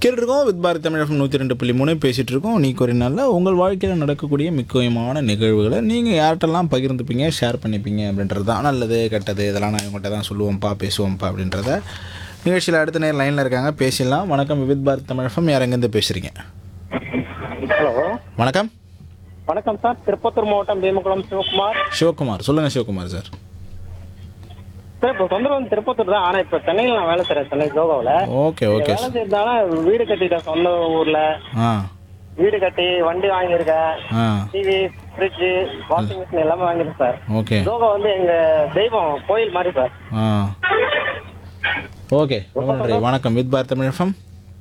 கேட்டுருக்கோம் with Bharat தமிழகம் நூற்றி ரெண்டு புள்ளி மூணு பேசிகிட்டு இருக்கோம் நீ ஒரு நாளில் உங்கள் வாழ்க்கையில் நடக்கக்கூடிய முக்கியமான நிகழ்வுகளை நீங்கள் யார்கிட்டலாம் பகிர்ந்துப்பீங்க ஷேர் பண்ணிப்பீங்க அப்படின்றது தான் நல்லது கெட்டது இதெல்லாம் நான் இவங்கள்ட்ட தான் சொல்லுவோம்ப்பா பேசுவோம்ப்பா அப்படின்றத நிகழ்ச்சியில் அடுத்த நேரம் லைனில் இருக்காங்க பேசிடலாம் வணக்கம் வித் பாரத் தமிழகம் யார் எங்கேருந்து பேசுகிறீங்க ஹலோ வணக்கம் வணக்கம் சார் திருப்பத்தூர் மாவட்டம் பீமகுளம் சிவகுமார் சிவகுமார் சொல்லுங்கள் சிவகுமார் சார் சார் இப்போ சொந்த வந்து திருப்பத்தூர் தான் ஆனால் இப்போ சென்னையில் நான் வேலை செய்கிறேன் சென்னை ஜோகாவில் ஓகே ஓகே வேலை செய்யறதால வீடு கட்டிட்டேன் சொந்த ஊரில் ஆ வீடு கட்டி வண்டி வாங்கியிருக்கேன் ஆ டிவி ஃப்ரிட்ஜு வாஷிங் மிஷின் எல்லாமே வாங்கியிருக்கேன் சார் ஓகே ஜோகா வந்து எங்கள் தெய்வம் கோயில் மாதிரி சார் ஆ ஓகே ரொம்ப நன்றி வணக்கம் வித் பாரத் தமிழகம்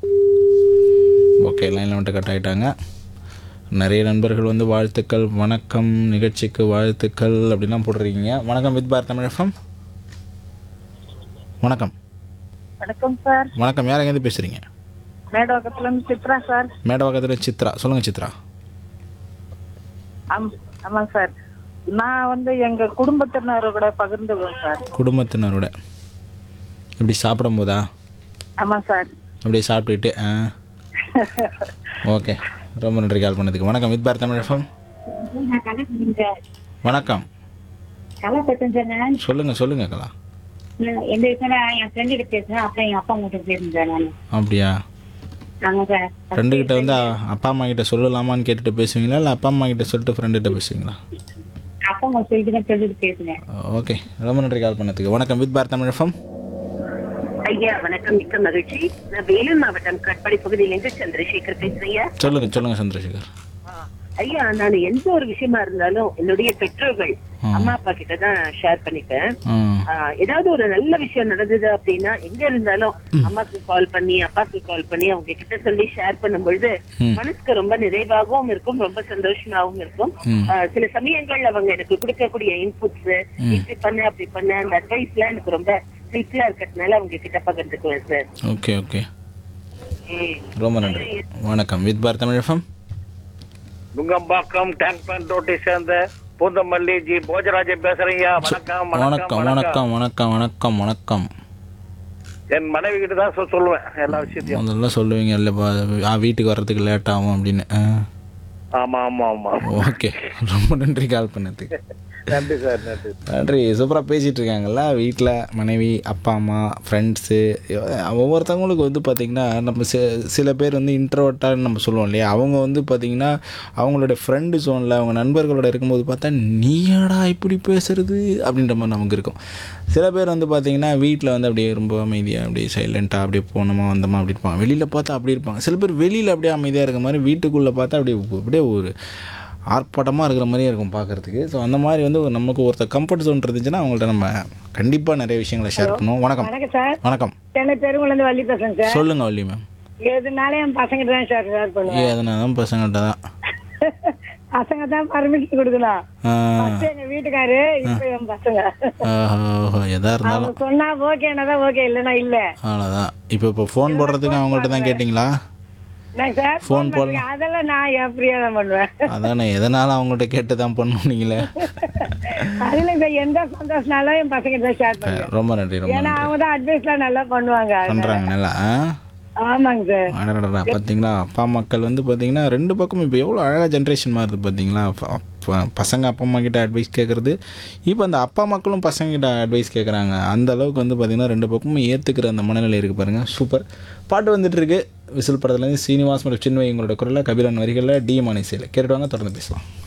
ஓகே லைனில் வந்துட்டு கட் ஆகிட்டாங்க நிறைய நண்பர்கள் வந்து வாழ்த்துக்கள் வணக்கம் நிகழ்ச்சிக்கு வாழ்த்துக்கள் அப்படிலாம் போட்டிருக்கீங்க வணக்கம் வித் பாரத் தமிழகம் வணக்கம் வணக்கம் சார் வணக்கம் யார் எங்கேருந்து பேசுகிறீங்க மேடவாக்கத்துல இருந்து சித்ரா சார் மேடவாக்கத்தில் சித்ரா சொல்லுங்கள் சித்ரா ஆம் ஆமாம் சார் நான் வந்து எங்க குடும்பத்தினர் கூட பகிர்ந்துக்குவேன் சார் குடும்பத்தினரோட இப்படி சாப்பிடும் போதா ஆமாம் சார் அப்படியே சாப்பிட்டுட்டு ஆ ஓகே ரொம்ப நன்றி கால் பண்ணதுக்கு வணக்கம் வித் பாரத் தமிழகம் வணக்கம் கலை பேசுறேன் சார் நான் சொல்லுங்கள் சொல்லுங்கள் கலா நான் எந்த விஷயம் என் ஃப்ரெண்டு கிட்ட பேசுறேன் அப்புறம் எங்க அப்பா கிட்ட பேசுறேன் சார் நான் அப்படியா ஆமா சார் ஃப்ரெண்டு கிட்ட வந்து அ- அப்பா அம்மா கிட்ட சொல்லலாமான்னு கேட்டுட்டு பேசுவீங்களா இல்லை அப்பா அம்மா கிட்ட சொல்லிட்டு ஃப்ரெண்டு கிட்ட பேசுவீங்களா அப்பா அம்மா சொல்லிட்டு தான் சொல்லிட்டு பேசுறேன் ஓகே ரொம்ப நன்றி கால் பண்ணதுக்கு வணக்கம் வித் பாரத் தமிழகம் ஐயா வணக்கம் மிக்க மகிழ்ச்சி நான் வேலூர் மாவட்டம் கட்பாடி பகுதியிலிருந்து சந்திரசேகர் பேசுறேன் சொல்லுங்கள் சொல்லுங்கள் சந்திரசேகர் ஐயா நான் எந்த ஒரு விஷயமா இருந்தாலும் என்னுடைய பெற்றோர்கள் அம்மா அப்பா கிட்ட தான் ஷேர் பண்ணிப்பேன் ம் ஆஹ் ஏதாவது ஒரு நல்ல விஷயம் நடந்தது அப்படின்னா எங்க இருந்தாலும் அம்மாக்கு கால் பண்ணி அப்பாக்கு கால் பண்ணி அவங்க கிட்ட சொல்லி ஷேர் பண்ணும் பொழுது மனசுக்கு ரொம்ப நிறைவாகவும் இருக்கும் ரொம்ப சந்தோஷமாகவும் இருக்கும் ஆஹ் சில சமயங்கள்ல அவங்க எனக்கு கொடுக்கக்கூடிய இன்புட்ஸ் இப்படி பண்ண அப்படி பண்ண அந்த அட்வைஸ் எல்லாம் எனக்கு ரொம்ப ஹெல்ப்ஃபுல்லா இருக்கிறதுனால அவங்க கிட்ட பகிர்ந்துக்குவேன் சார் ஓகே ஓகே ம். ரொம்ப நன்றி வணக்கம் with Bharat Tamilagam Nungambakkam tank bund ரோட்டை சேர்ந்த பூந்தமல்லி ஜி போஜராஜன் பேசுறீங்க வணக்கம் வணக்கம் வணக்கம் வணக்கம் வணக்கம் வணக்கம் என் மனைவி கிட்ட தான் சொ- சொல்லுவேன் எல்லா விஷயத்தையும் முதல்ல சொல்லுவீங்க இல்லைப்பா ஆ வீட்டுக்கு வர்றதுக்கு லேட் ஆகும் அப்படின்னு ஆ ஆமா ஆமா ஆமா ஓகே ரொம்ப நன்றி கால் பண்ணதுக்கு நன்றி சார் நன்றி நன்றி சூப்பராக பேசிகிட்டு இருக்காங்கல்ல வீட்டில் மனைவி அப்பா அம்மா ஃப்ரெண்ட்ஸு ஒவ்வொருத்தவங்களுக்கு வந்து பார்த்திங்கன்னா நம்ம சி சில பேர் வந்து இன்ட்ரோவர்ட்டான்னு நம்ம சொல்லுவோம் இல்லையா அவங்க வந்து பார்த்திங்கன்னா அவங்களோட ஃப்ரெண்டு ஜோனில் அவங்க நண்பர்களோட இருக்கும்போது பார்த்தா நீயாடா இப்படி பேசுறது அப்படின்ற மாதிரி நமக்கு இருக்கும் சில பேர் வந்து பார்த்திங்கன்னா வீட்டில் வந்து அப்படியே ரொம்ப அமைதியாக அப்படியே சைலண்ட்டாக அப்படியே போனோமா வந்தோமா அப்படி இருப்பாங்க வெளியில் பார்த்தா அப்படி இருப்பாங்க சில பேர் வெளியில் அப்படியே அமைதியாக இருக்க மாதிரி வீட்டுக்குள்ளே பார்த்தா அப்படியே அப்படியே ஒரு ஆர்ப்பாட்டமாக இருக்கிற மாதிரியே இருக்கும் பார்க்குறதுக்கு ஸோ அந்த மாதிரி வந்து ஒரு நமக்கு ஒருத்தர் கம்ஃபர்ட் ஜோன் இருந்துச்சுன்னா அவங்கள்ட்ட நம்ம கண்டிப்பாக நிறைய விஷயங்களை ஷேர் பண்ணுவோம் வணக்கம் வணக்கம் சார் வணக்கம் சென்னை பெருங்குள்ள இருந்து வள்ளி பேசுறேன் சார் சொல்லுங்கள் வள்ளி மேம் எதுனாலும் என் பசங்க தான் சார் ஷேர் பண்ணுவேன் எதனா தான் பசங்கள்ட்ட தான் பசங்க தான் பர்மிஷன் கொடுக்கணும் ஆ, ஃபர்ஸ்ட் எங்க வீட்டுக்காரு இப்ப என் பசங்க ஆஹா, ஓஹோ எதாக இருந்தாலும் அவங்க சொன்னா ஓகேனா தான் ஓகே இல்லைன்னா இல்ல அவ்வளோதான் இப்போ இப்போ ஃபோன் போடுறதுக்கு அவங்கள்ட்ட தான் கேட்டிங்களா நான் சார் Phone ஃபோன் போடலாம். பண்ணுங்க அதெல்லாம் நான் என் ஃப்ரீயா தான் பண்ணுவேன் அதானே எதனால அவங்கள்ட்ட கேட்டு தான் பண்ணணும் நீங்களே அதுல இந்த எந்த சந்தோஷனாலும் என் பசங்க தான் ஷேர் பண்ணுவேன் ரொம்ப நன்றி ரொம்ப ஏன்னா நன்றி அவங்க தான் அட்வைஸ்லாம் நல்லா பண்ணுவாங்க பண்ணுறாங்க நல்லா ஆ ஆமாங்க சார் அடடடா பார்த்தீங்களா அப்பா மக்கள் வந்து பார்த்தீங்கன்னா ரெண்டு பக்கமும் இப்போ எவ்வளோ அழகாக ஜென்ரேஷன் மாறுது பார்த்தீங்களா ப- ப- பசங்க அப்பா அம்மா கிட்ட அட்வைஸ் கேட்குறது இப்போ அந்த அப்பா மக்களும் பசங்க கிட்ட அட்வைஸ் கேட்குறாங்க அந்த அளவுக்கு வந்து பார்த்தீங்கன்னா ரெண்டு பக்கமும் ஏற்றுக்கிற அந்த மனநிலை இருக்குது பாருங்கள் சூப்பர் பாட்டு வந்துட்டு இருக்கு விசில் படத்துலேருந்து சீனிவாஸ் மற்றும் சின்வை எங்களோட குரலில் கபிலன் வரிகளில் டி மானிசையில் கேட்டுட்டு வாங்க தொடர்ந்து பேசலாம்